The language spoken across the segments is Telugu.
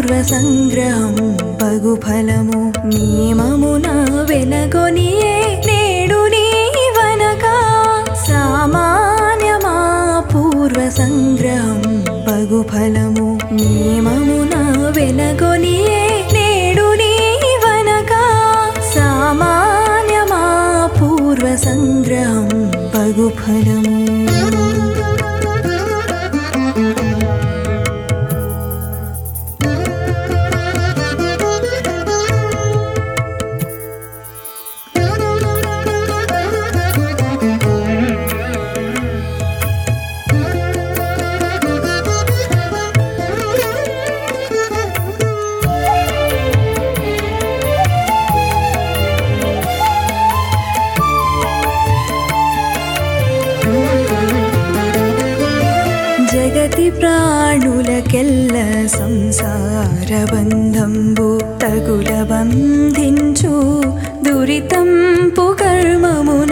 పూర్వ సంగ్రహం పగు ఫలము నియమమున వెలగొనియే నేడు నీవనగా సామాన్యమా పూర్వ సంగ్రహం పగు ఫలము నియమమున వెలగొనియే నేడు నీవనగా సామాన్యమా పూర్వ సంగ్రహం పగు ఫలము జగతి ప్రాణులకెల్ల సంసార బంధంబు తగుల బంధించు దురితంపు కర్మమున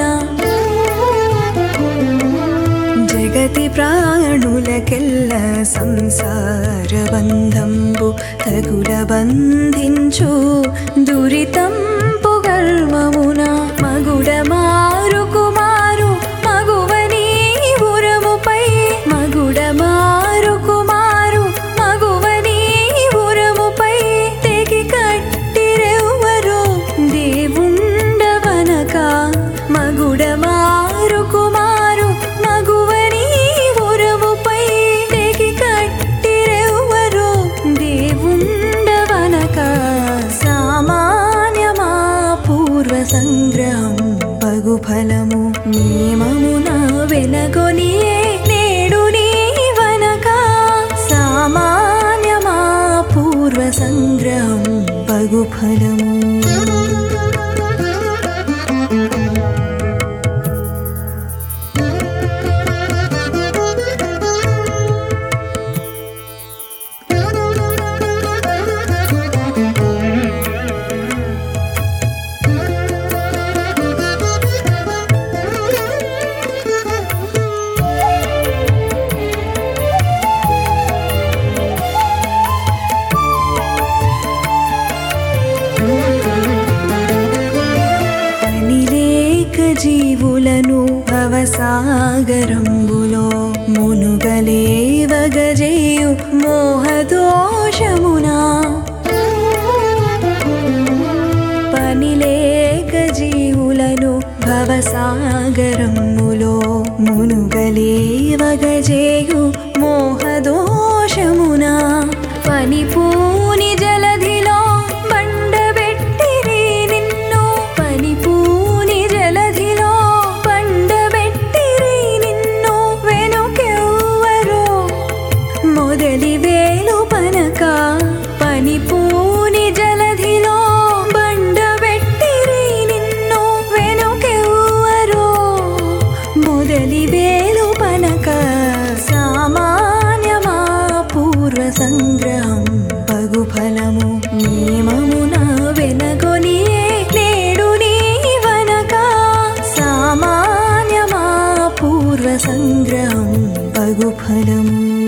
జగతి ప్రాణులకెల్ల సంసార బంధంబు తగుల బంధించు దురితంపు కర్మమున మగుడ మారు కుమారు మగువని ఉరముపై మగుడ మారు కుమారు మగువని ఉరముపై తెగి కట్టిరెవ్వరు దేవుండవనక మగుడ మారు కుమారు మగువని ఉరముపై తెగి కట్టిరెవ్వరు దేవుండవనక సామాన్యమా పూర్వ సంగ్రహం పగు ఫలము నియమమున వెలగొనియే నేడు నీవనక సామాన్యమా పూర్వ సంగ్రహం పగు ఫలము పనిలేక జీవులను భవసాగరంబులో మునుగలేవగజేయు మోహదోషమునా పనిలేక జీవులను భవసాగరములో మునుగలేవగజేయు మోహదోషమునా పనిపూని జలధిలో బండబెట్టిరి నిన్ను పనిపూని జలధిలో బండబెట్టిరి నిన్ను వెనుకెవ్వరో మొదలి వేలు పనక పనిపూని జలధిలో బండబెట్టిరి నిన్ను వెనుకెవ్వరో మొదలి వేలు పనక సామాన్యమా పూర్వ సంగ్రహం పగు ఫలము నియమమున వెలగొనియే నేడు నీవనక సామాన్యమా పూర్వ సంగ్రహం పగు ఫలము